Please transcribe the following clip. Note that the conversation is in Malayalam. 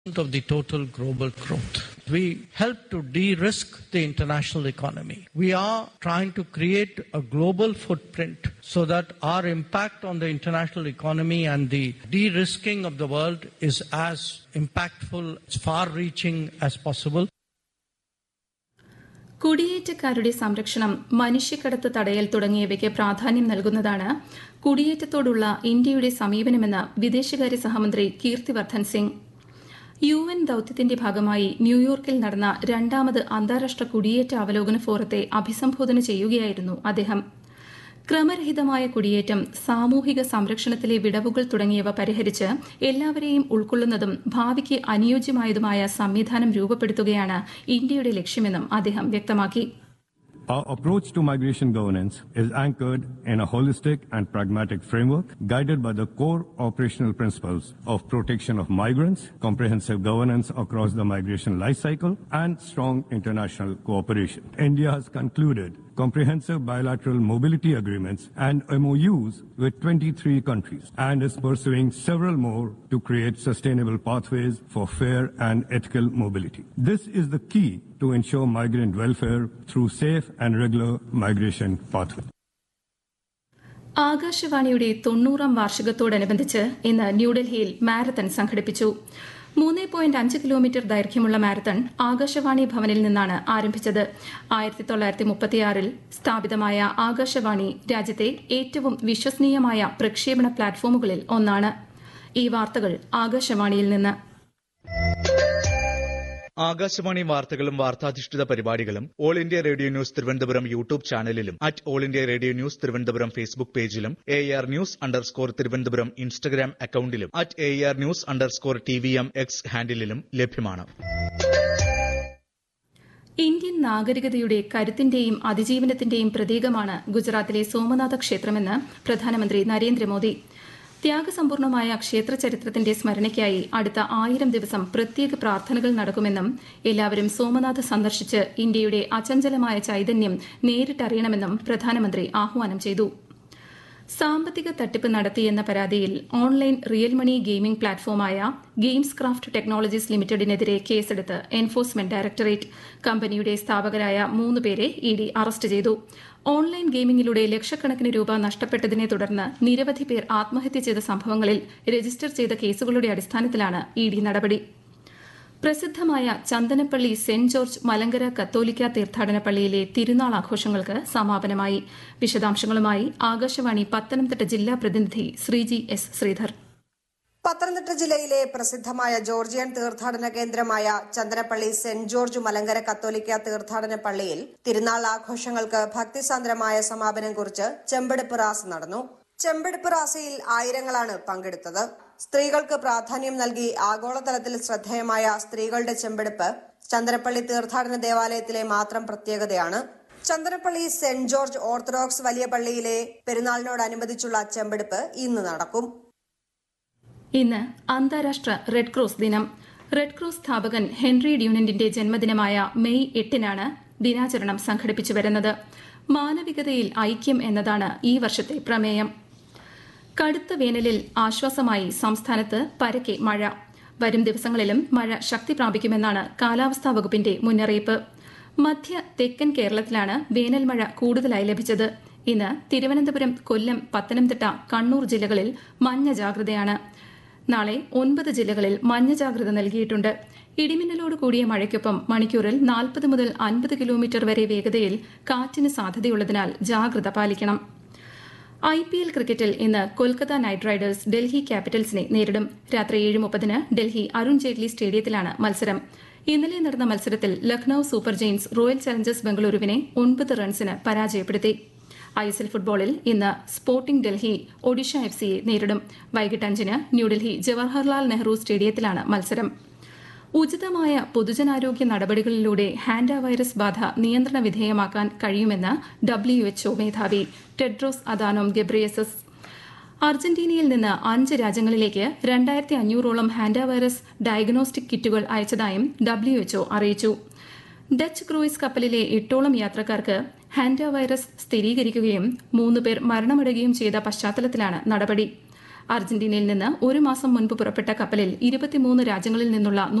of the total global growth. We help to de-risk the international economy. We are trying to create a global footprint so that our impact on the international economy and the de-risking of the world is as impactful, as far-reaching as possible. കുടിയേറ്റക്കാരുടെ സംരക്ഷണം മനുഷ്യക്കടത്ത് തടയൽ തുടങ്ങിയവയ്ക്ക് പ്രാധാന്യം നൽകുന്നതാണ് കുടിയേറ്റത്തോടുള്ള ഇന്ത്യയുടെ സമീപനമെന്ന് വിദേശകാര്യ സഹമന്ത്രി കീർത്തിവർദ്ധൻ സിംഗ് യു എൻ ദൌത്യത്തിന്റെ ഭാഗമായി ന്യൂയോർക്കിൽ നടന്ന രണ്ടാമത് അന്താരാഷ്ട്ര കുടിയേറ്റ അവലോകന ഫോറത്തെ അഭിസംബോധന ചെയ്യുകയായിരുന്നു അദ്ദേഹം ക്രമരഹിതമായ കുടിയേറ്റം സാമൂഹിക സംരക്ഷണത്തിലെ വിടവുകൾ തുടങ്ങിയവ പരിഹരിച്ച് എല്ലാവരെയും ഉൾക്കൊള്ളുന്നതും ഭാവിക്ക് അനുയോജ്യമായതുമായ സംവിധാനം രൂപപ്പെടുത്തുകയാണ് ഇന്ത്യയുടെ ലക്ഷ്യമെന്നും അദ്ദേഹം വ്യക്തമാക്കി Our approach to migration governance is anchored in a holistic and pragmatic framework guided by the core operational principles of protection of migrants, comprehensive governance across the migration life cycle, and strong international cooperation. India has concluded comprehensive bilateral mobility agreements and MOUs with 23 countries and is pursuing several more to create sustainable pathways for fair and ethical mobility. This is the key to ensure migrant welfare through safe and regular migration pathways. ആകാശവാണിയുടെ തൊണ്ണൂറാം വാർഷികത്തോടനുബന്ധിച്ച് ഇന്ന് ന്യൂഡൽഹിയിൽ മാരത്തൺ സംഘടിപ്പിച്ചു മൂന്ന് പോയിന്റ് അഞ്ച് കിലോമീറ്റർ ദൈർഘ്യമുള്ള മാരത്തൺ ആകാശവാണി ഭവനിൽ നിന്നാണ് ആരംഭിച്ചത് ആയിരത്തി തൊള്ളായിരത്തി മുപ്പത്തിയാറിൽ സ്ഥാപിതമായ ആകാശവാണി രാജ്യത്തെ ഏറ്റവും വിശ്വസനീയമായ പ്രക്ഷേപണ പ്ലാറ്റ്ഫോമുകളിൽ ഒന്നാണ് ഈ വാർത്തകൾ ആകാശവാണിയിൽ നിന്ന് ആകാശവാണി വാർത്തകളും വാർത്താധിഷ്ഠിത പരിപാടികളും All India Radio News Thiruvananthapuram YouTube ചാനലിലും at All India Radio News Thiruvananthapuram Facebook പേജിലും A R news underscore Thiruvananthapuram Instagram അക്കൌണ്ടിലും at A R news underscore T V M X ഹാൻഡിലും ലഭ്യമാണ് ഇന്ത്യൻ നാഗരികതയുടെ കരുത്തിന്റെയും അതിജീവനത്തിന്റെയും പ്രതീകമാണ് ഗുജറാത്തിലെ സോമനാഥ ക്ഷേത്രമെന്ന് പ്രധാനമന്ത്രി നരേന്ദ്രമോദി ത്യാഗസമ്പൂർണമായ ക്ഷേത്ര ചരിത്രത്തിന്റെ സ്മരണയ്ക്കായി അടുത്ത ആയിരം ദിവസം പ്രത്യേക പ്രാർത്ഥനകൾ നടക്കുമെന്നും എല്ലാവരും സോമനാഥ സന്ദർശിച്ച് ഇന്ത്യയുടെ അചഞ്ചലമായ ചൈതന്യം നേരിട്ടറിയണമെന്നും പ്രധാനമന്ത്രി ആഹ്വാനം ചെയ്തു സാമ്പത്തിക തട്ടിപ്പ് നടത്തിയെന്ന പരാതിയിൽ ഓൺലൈൻ റിയൽ മണി ഗെയിമിംഗ് പ്ലാറ്റ്ഫോമായ ഗെയിംസ് ക്രാഫ്റ്റ് ടെക്നോളജീസ് ലിമിറ്റഡിനെതിരെ കേസെടുത്ത് എൻഫോഴ്സ്മെന്റ് ഡയറക്ടറേറ്റ് കമ്പനിയുടെ സ്ഥാപകരായ മൂന്ന് പേരെ ഇ ഡി അറസ്റ്റ് ചെയ്തു ഓൺലൈൻ ഗെയിമിംഗിലൂടെ ലക്ഷക്കണക്കിന് രൂപ നഷ്ടപ്പെട്ടതിനെ തുടർന്ന് നിരവധി പേർ ആത്മഹത്യ ചെയ്ത സംഭവങ്ങളിൽ രജിസ്റ്റർ ചെയ്ത കേസുകളുടെ അടിസ്ഥാനത്തിലാണ് ഇ ഡി നടപടി പ്രസിദ്ധമായ ചന്ദനപ്പള്ളി സെന്റ് ജോർജ് മലങ്കര കത്തോലിക്ക തീർത്ഥാടന പള്ളിയിലെ തിരുനാൾ ആഘോഷങ്ങൾക്ക് സമാപനമായി വിശദാംശങ്ങളുമായി ആകാശവാണി പത്തനംതിട്ട ജില്ലാ പ്രതിനിധി ശ്രീജി എസ് ശ്രീധർ പത്തനംതിട്ട ജില്ലയിലെ പ്രസിദ്ധമായ ജോർജിയൻ തീർത്ഥാടന കേന്ദ്രമായ ചന്ദനപ്പള്ളി സെന്റ് ജോർജ് മലങ്കര കത്തോലിക്ക തീർത്ഥാടന പള്ളിയിൽ തിരുനാൾ ആഘോഷങ്ങൾക്ക് ഭക്തിസാന്ദ്രമായ സമാപനം കുറിച്ച് ചെമ്പെടുപ്പ് റാസ് നടന്നു ചെമ്പെടുപ്പ് റാസയിൽ ആയിരങ്ങളാണ് പങ്കെടുത്തത് സ്ത്രീകൾക്ക് പ്രാധാന്യം നൽകി ആഗോളതലത്തിൽ ശ്രദ്ധേയമായ സ്ത്രീകളുടെ ചെമ്പെടുപ്പ് ചന്ദനപ്പള്ളി തീർത്ഥാടന ദേവാലയത്തിലെ മാത്രം പ്രത്യേകതയാണ് ചന്ദനപ്പള്ളി സെന്റ് ജോർജ് ഓർത്തഡോക്സ് വലിയ പള്ളിയിലെ പെരുന്നാളിനോടനുബന്ധിച്ചുള്ള ചെമ്പെടുപ്പ് ഇന്ന് നടക്കും ഇന്ന് അന്താരാഷ്ട്ര റെഡ് ക്രോസ് ദിനം റെഡ് ക്രോസ് സ്ഥാപകൻ ഹെൻറി ഡ്യൂനന്റിന്റെ ജന്മദിനമായ മെയ് എട്ടിനാണ് ദിനാചരണം സംഘടിപ്പിച്ചു വരുന്നത് മാനവികതയിൽ ഐക്യം എന്നതാണ് ഈ വർഷത്തെ പ്രമേയം കടുത്ത വേനലിൽ ആശ്വാസമായി സംസ്ഥാനത്ത് പരക്കെ മഴ വരും ദിവസങ്ങളിലും മഴ ശക്തി പ്രാപിക്കുമെന്നാണ് കാലാവസ്ഥാ വകുപ്പിന്റെ മുന്നറിയിപ്പ് മധ്യ തെക്കൻ കേരളത്തിലാണ് വേനൽ മഴ കൂടുതലായി ലഭിച്ചത് ഇന്ന് തിരുവനന്തപുരം കൊല്ലം പത്തനംതിട്ട കണ്ണൂർ ജില്ലകളിൽ മഞ്ഞ ജാഗ്രതയാണ് നാളെ ഒൻപത് ജില്ലകളിൽ മഞ്ഞ ജാഗ്രത നൽകിയിട്ടുണ്ട് ഇടിമിന്നലോട് കൂടിയ മഴയ്ക്കൊപ്പം മണിക്കൂറിൽ നാൽപ്പത് മുതൽ അൻപത് കിലോമീറ്റർ വരെ വേഗതയിൽ കാറ്റിന് സാധ്യതയുള്ളതിനാൽ ജാഗ്രത പാലിക്കണം ഐ പി എൽ ക്രിക്കറ്റിൽ ഇന്ന് കൊൽക്കത്ത നൈറ്റ് റൈഡേഴ്സ് ഡൽഹി ക്യാപിറ്റൽസിനെ നേരിടും രാത്രി ഏഴ് മുപ്പതിന് ഡൽഹി അരുൺ ജെയ്റ്റ്ലി സ്റ്റേഡിയത്തിലാണ് മത്സരം ഇന്നലെ നടന്ന മത്സരത്തിൽ Lucknow Super Giants Royal Challengers ബംഗളൂരുവിനെ ഒൻപത് റൺസിന് പരാജയപ്പെടുത്തി ഐ എസ് എൽ ഫുട്ബോളിൽ ഇന്ന് സ്പോർട്ടിംഗ് ഡൽഹി ഒഡീഷ എഫ് സിയെ നേരിടും വൈകിട്ട് അഞ്ചിന് ന്യൂഡൽഹി ജവഹർലാൽ നെഹ്റു സ്റ്റേഡിയത്തിലാണ് മത്സരം ഉചിതമായ പൊതുജനാരോഗ്യ നടപടികളിലൂടെ ഹാൻഡ വൈറസ് ബാധ നിയന്ത്രണ വിധേയമാക്കാൻ കഴിയുമെന്ന് ഡബ്ല്യുഎച്ച്ഒ മേധാവി ടെഡ്രോസ് അദാനോം ഗബ്രിയസസ് അർജന്റീനയിൽ നിന്ന് അഞ്ച് രാജ്യങ്ങളിലേക്ക് രണ്ടായിരത്തി അഞ്ഞൂറോളം ഹാൻഡ വൈറസ് ഡയഗ്നോസ്റ്റിക് കിറ്റുകൾ അയച്ചതായും ഡബ്ല്യുഎച്ച്ഒ അറിയിച്ചു ഡച്ച് ക്രൂയിസ് കപ്പലിലെ എട്ടോളം യാത്രക്കാർക്ക് ഹാൻഡ വൈറസ് സ്ഥിരീകരിക്കുകയും മൂന്ന് പേർ മരണമടയുകയും ചെയ്ത പശ്ചാത്തലത്തിലാണ് നടപടി അർജന്റീനയിൽ നിന്ന് ഒരു മാസം മുൻപ് പുറപ്പെട്ട കപ്പലിൽ ഇരുപത്തിമൂന്ന് രാജ്യങ്ങളിൽ നിന്നുള്ള